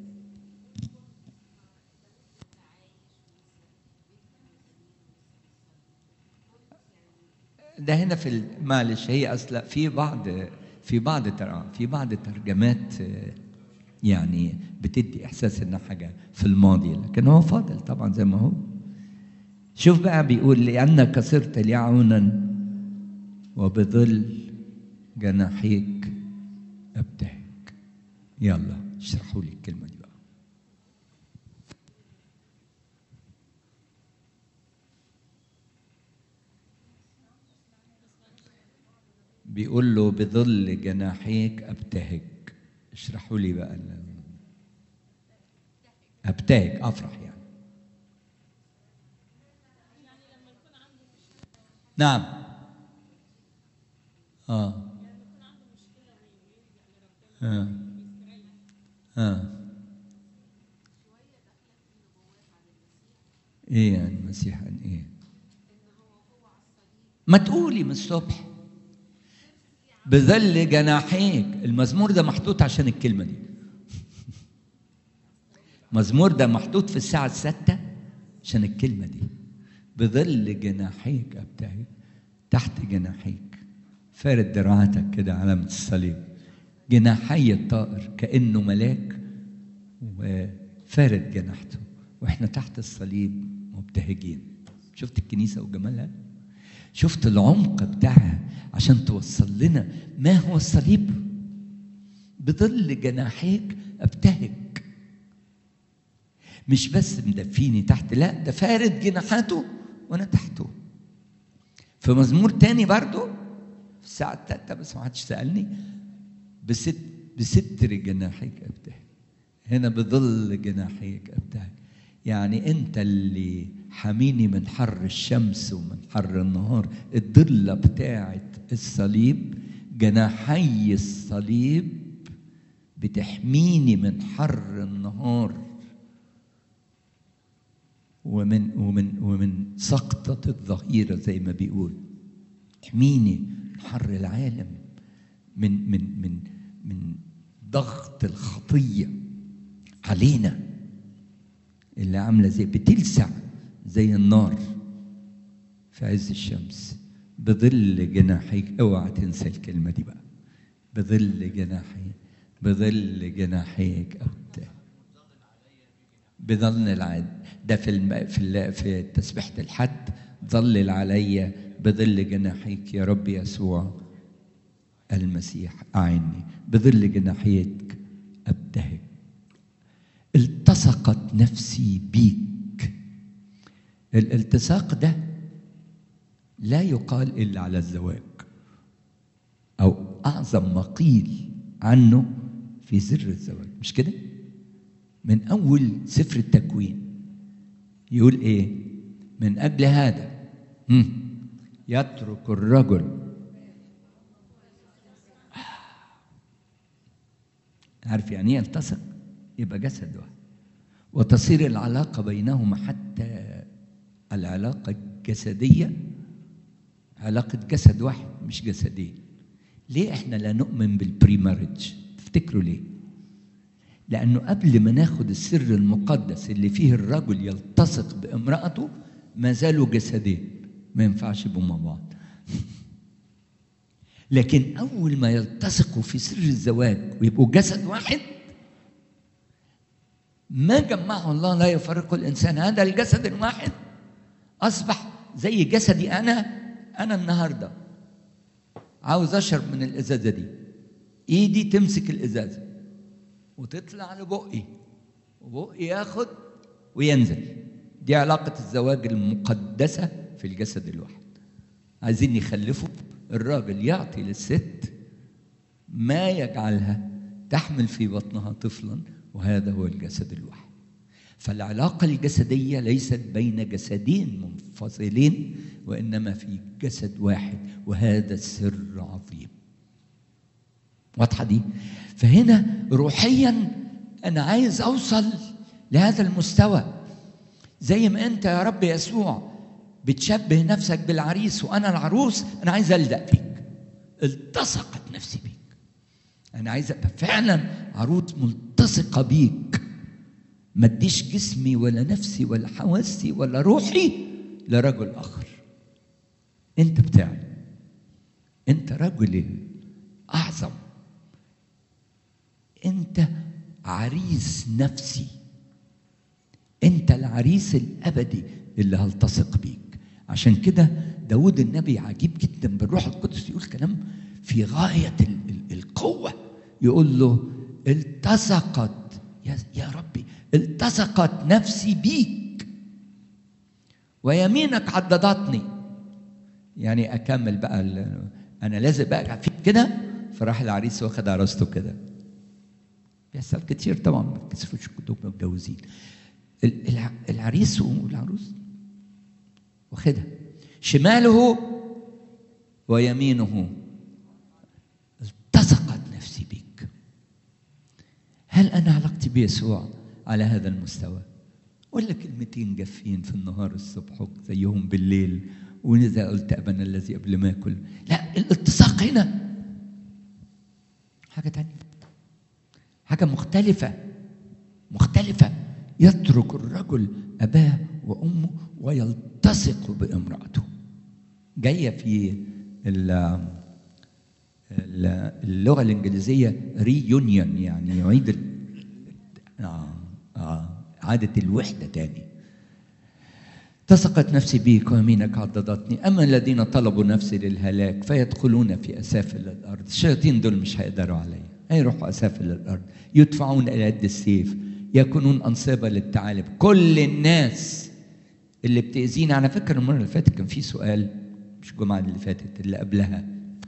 ده هنا في معلش هي اصلا في بعض في بعض ترى في بعض الترجمات يعني بتدي احساس انها حاجه في الماضي لكن هو فاضل طبعا زي ما هو شوف بقى بيقول لأنك صرت لي عونا وبظل جناحيك أبتهج يلا اشرحوا لي الكلمة دي بقى بيقول له بظل جناحيك أبتهج اشرحوا لي بقى أبتهج أفرح يعني نعم اه اه اه ايه يعني المسيح عن ايه ما تقولي من الصبح بظل جناحيك المزمور ده محطوط عشان الكلمه دي مزمور ده محطوط في الساعه الستة عشان الكلمه دي بظل جناحيك ابتهج تحت جناحيك فارد دراعاتك كده علامة الصليب جناحي الطائر كأنه ملاك وفارد جناحته واحنا تحت الصليب مبتهجين شفت الكنيسة وجمالها شفت العمق بتاعها عشان توصل لنا ما هو الصليب بظل جناحيك ابتهج مش بس مدفيني تحت لا ده فارد جناحاته وانا تحته في مزمور تاني برضو في الساعة التالتة بس ما حدش سألني بست بستر جناحيك ابتهج هنا بظل جناحيك ابتهج يعني انت اللي حميني من حر الشمس ومن حر النهار الضلة بتاعت الصليب جناحي الصليب بتحميني من حر النهار ومن ومن ومن سقطة الظهيرة زي ما بيقول احميني من حر العالم من من من من ضغط الخطية علينا اللي عاملة زي بتلسع زي النار في عز الشمس بظل جناحيك اوعى تنسى الكلمة دي بقى بظل جناحيك بظل جناحيك أبتهج بظل العاد ده في الم... في ال... في تسبيحة الحد ظلل علي بظل جناحيك يا رب يسوع المسيح أعني بظل جناحيك أبتهج التصقت نفسي بيك الالتصاق ده لا يقال إلا على الزواج أو أعظم ما قيل عنه في سر الزواج مش كده؟ من أول سفر التكوين يقول إيه؟ من أجل هذا يترك الرجل عارف يعني ايه يلتصق؟ يبقى جسد واحد وتصير العلاقة بينهما حتى العلاقة الجسدية علاقة جسد واحد مش جسدين ليه احنا لا نؤمن بالبري مارج تفتكروا ليه لأنه قبل ما ناخد السر المقدس اللي فيه الرجل يلتصق بامرأته ما زالوا جسدين ما ينفعش يبقوا مع بعض لكن أول ما يلتصقوا في سر الزواج ويبقوا جسد واحد ما جمعه الله لا يفرق الإنسان هذا الجسد الواحد أصبح زي جسدي أنا أنا النهاردة عاوز أشرب من الإزازة دي إيدي تمسك الإزازة وتطلع لبقي وبقي ياخد وينزل دي علاقة الزواج المقدسة في الجسد الواحد عايزين يخلفوا الراجل يعطي للست ما يجعلها تحمل في بطنها طفلا وهذا هو الجسد الواحد فالعلاقة الجسدية ليست بين جسدين منفصلين وإنما في جسد واحد وهذا السر عظيم واضحة دي فهنا روحيا أنا عايز أوصل لهذا المستوى زي ما أنت يا رب يسوع بتشبه نفسك بالعريس وأنا العروس أنا عايز ألدق بيك التصقت نفسي بيك أنا عايز أبقى فعلا عروس ملتصقة بيك ما اديش جسمي ولا نفسي ولا حواسي ولا روحي لرجل آخر أنت بتاعي أنت رجل أعظم أنت عريس نفسي أنت العريس الأبدي اللي هلتصق بيك عشان كده داود النبي عجيب جدا بالروح القدس يقول كلام في غاية ال- ال- القوة يقول له التصقت يا, يا ربي التصقت نفسي بيك ويمينك عضدتني يعني اكمل بقى ال- انا لازق بقى فيك كده فراح العريس واخد عروسته كده بيحصل كتير طبعا ما تكسفوش كنتوا متجوزين ال- الع- العريس والعروس واخدها شماله ويمينه التصقت نفسي بك هل انا علاقتي بيسوع على هذا المستوى ولا كلمتين جافين في النهار الصبح زيهم بالليل واذا قلت ابنا الذي قبل ما اكل لا الالتصاق هنا حاجه تانية حاجه مختلفه مختلفه يترك الرجل اباه وامه ويلتصق بامراته جايه في ال- ال- اللغه الانجليزيه ريونيون يعني يعيد ال- آه آه عادة الوحدة تاني التصقت نفسي بيك ويمينك عضدتني أما الذين طلبوا نفسي للهلاك فيدخلون في أسافل الأرض الشياطين دول مش هيقدروا علي هيروحوا أسافل الأرض يدفعون إلى يد السيف يكونون أنصبة للثعالب كل الناس اللي بتأذينا على فكرة المرة اللي فاتت كان في سؤال مش الجمعة اللي فاتت اللي قبلها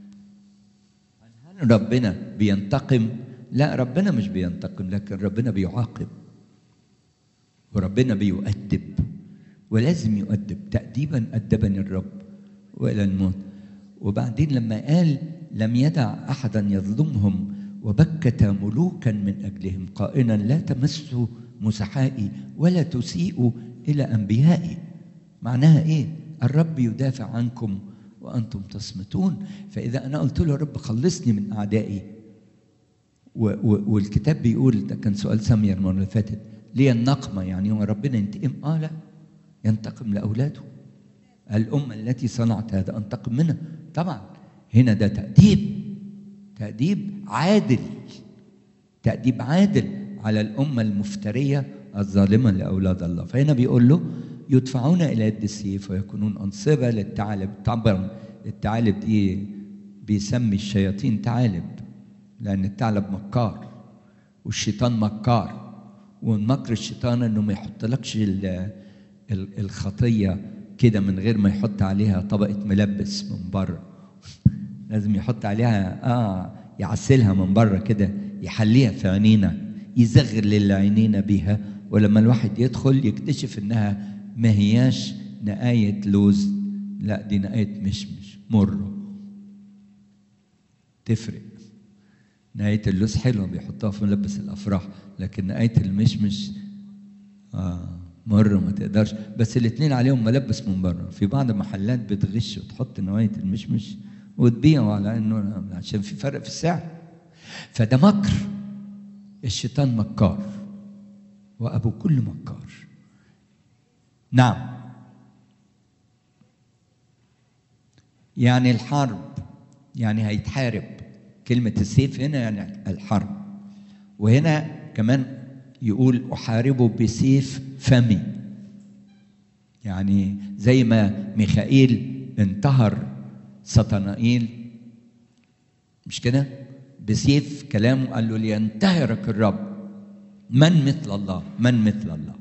هل ربنا بينتقم؟ لا ربنا مش بينتقم لكن ربنا بيعاقب وربنا بيؤدب ولازم يؤدب تأديبا أدبني الرب وإلى الموت وبعدين لما قال لم يدع أحدا يظلمهم وبكت ملوكا من أجلهم قائلا لا تمسوا مسحائي ولا تسيئوا إلى أنبيائي معناها إيه؟ الرب يدافع عنكم وأنتم تصمتون فإذا أنا قلت له يا رب خلصني من أعدائي و- و- والكتاب بيقول ده كان سؤال سامية المرة اللي فاتت ليه النقمة يعني هو ربنا ينتقم؟ آه لا ينتقم لأولاده الأمة التي صنعت هذا أنتقم منها طبعا هنا ده تأديب تأديب عادل تأديب عادل على الأمة المفترية الظالمة لأولاد الله فهنا بيقول له يدفعون إلى يد السيف ويكونون أنصبة للثعالب طبعا الثعالب دي بيسمي الشياطين ثعالب لأن الثعلب مكار والشيطان مكار ومكر الشيطان انه ما يحطلكش ال- ال- الخطيه كده من غير ما يحط عليها طبقه ملبس من بره لازم يحط عليها اه يعسلها من بره كده يحليها في عينينا يزغل عينينا بيها ولما الواحد يدخل يكتشف انها ما هياش نقاية لوز لا دي نقاية مشمش مرة تفرق نهاية اللوز حلوة بيحطوها في ملبس الأفراح لكن نهاية المشمش آه مرة ما تقدرش بس الاتنين عليهم ملبس من بره في بعض المحلات بتغش وتحط نوعية المشمش وتبيعه على انه عشان في فرق في السعر فده مكر الشيطان مكار وأبو كل مكار نعم يعني الحرب يعني هيتحارب كلمة السيف هنا يعني الحرب وهنا كمان يقول أحاربه بسيف فمي يعني زي ما ميخائيل انتهر سطنائيل مش كده بسيف كلامه قال له لينتهرك الرب من مثل الله من مثل الله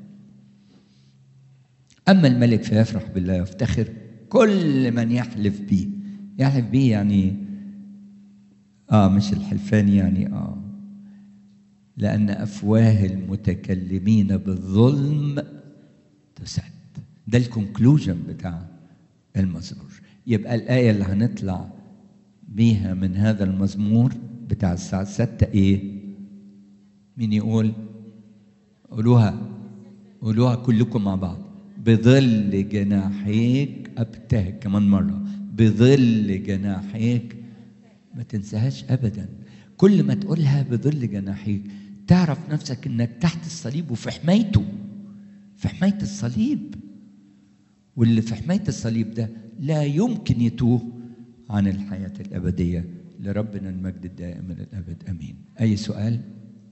أما الملك فيفرح بالله يفتخر كل من يحلف به يحلف به يعني آه مش الحلفان يعني آه لأن أفواه المتكلمين بالظلم تسد ده الكونكلوجن بتاع المزمور يبقى الآية اللي هنطلع بيها من هذا المزمور بتاع الساعة ستة إيه؟ مين يقول؟ قولوها قولوها كلكم مع بعض بظل جناحيك أبتهج كمان مرة بظل جناحيك ما تنساهاش أبدا كل ما تقولها بظل جناحيك تعرف نفسك انك تحت الصليب وفي حمايته في حماية الصليب واللي في حماية الصليب ده لا يمكن يتوه عن الحياة الأبدية لربنا المجد الدائم إلى الأبد أمين أي سؤال؟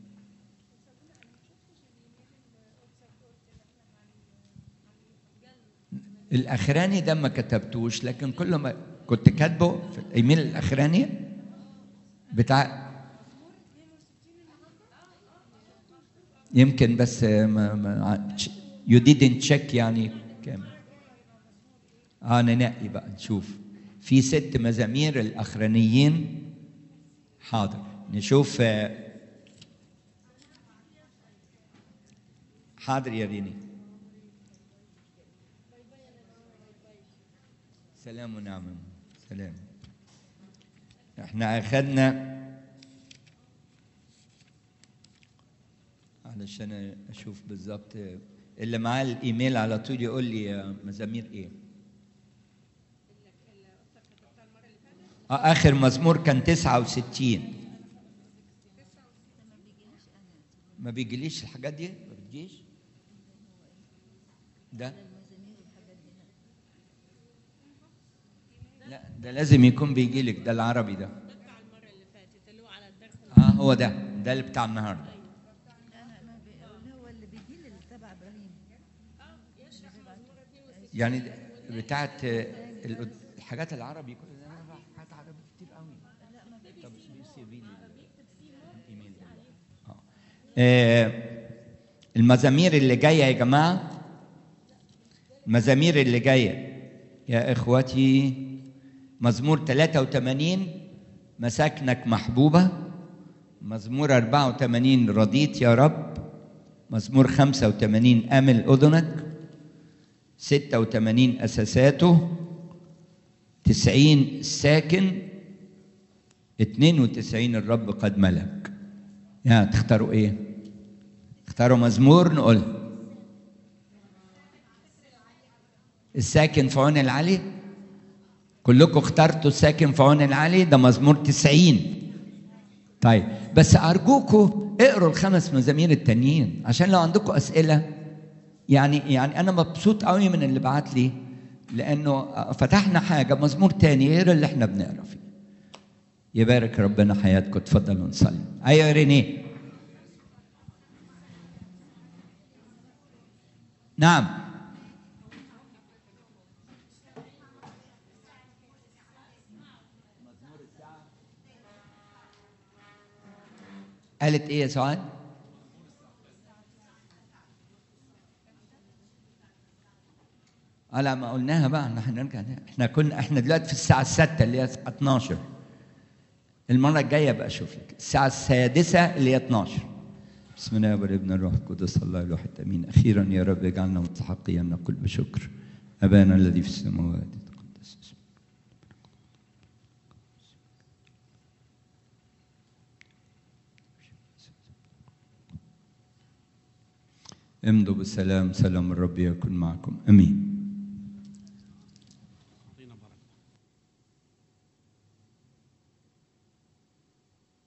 الأخراني ده ما كتبتوش لكن كل ما كنت كاتبه في الإيميل الأخراني بتاع يمكن بس ما ما يو didn't check يعني كام اه ننقي بقى نشوف في ست مزامير الاخرانيين حاضر نشوف حاضر يا ريني سلام ونعم سلام احنا اخذنا علشان اشوف بالظبط اللي معاه الايميل على طول يقول لي مزامير ايه آه اخر مزمور كان 69 ما بيجيليش الحاجات دي ما بتجيش ده لا ده لازم يكون بيجي لك ده العربي ده بتاع المره اللي فاتت اللي هو على الدخل اه هو ده ده اللي بتاع النهارده انا ما بي... اللي هو اللي بيجي لي تبع ابراهيم يعني بتاعت ال- الحاجات العربي كل ده انا بعرف حاجات عربي كتير قوي طب بيسيبي لي الايميل ده آه. آه، المزامير اللي جايه يا جماعه المزامير اللي جايه يا اخوتي مزمور 83 مساكنك محبوبه مزمور 84 رضيت يا رب مزمور 85 امل اذنك 86 أساساته 90 الساكن 92 الرب قد ملك يا تختاروا ايه اختاروا مزمور نقول الساكن في عون العلي كلكم اخترتوا الساكن في عون العلي ده مزمور 90 طيب بس ارجوكم اقروا الخمس مزامير التانيين عشان لو عندكم اسئله يعني يعني انا مبسوط قوي من اللي بعت لي لانه فتحنا حاجه مزمور تاني غير اللي احنا بنقرا فيه يبارك ربنا حياتكم اتفضلوا نصلي ايوه يا رينيه نعم قالت ايه يا سعاد؟ اه لا ما قلناها بقى احنا هنرجع احنا كنا احنا دلوقتي في الساعة الستة اللي هي الساعة 12 المرة الجاية بقى اشوف لك الساعة السادسة اللي هي 12 بسم الله والابن الروح القدس الله الواحد امين اخيرا يا رب اجعلنا مستحقين ان نقول بشكر ابانا الذي في السماوات يتقدس اسمك امضوا بالسلام سلام الرب يكن معكم امين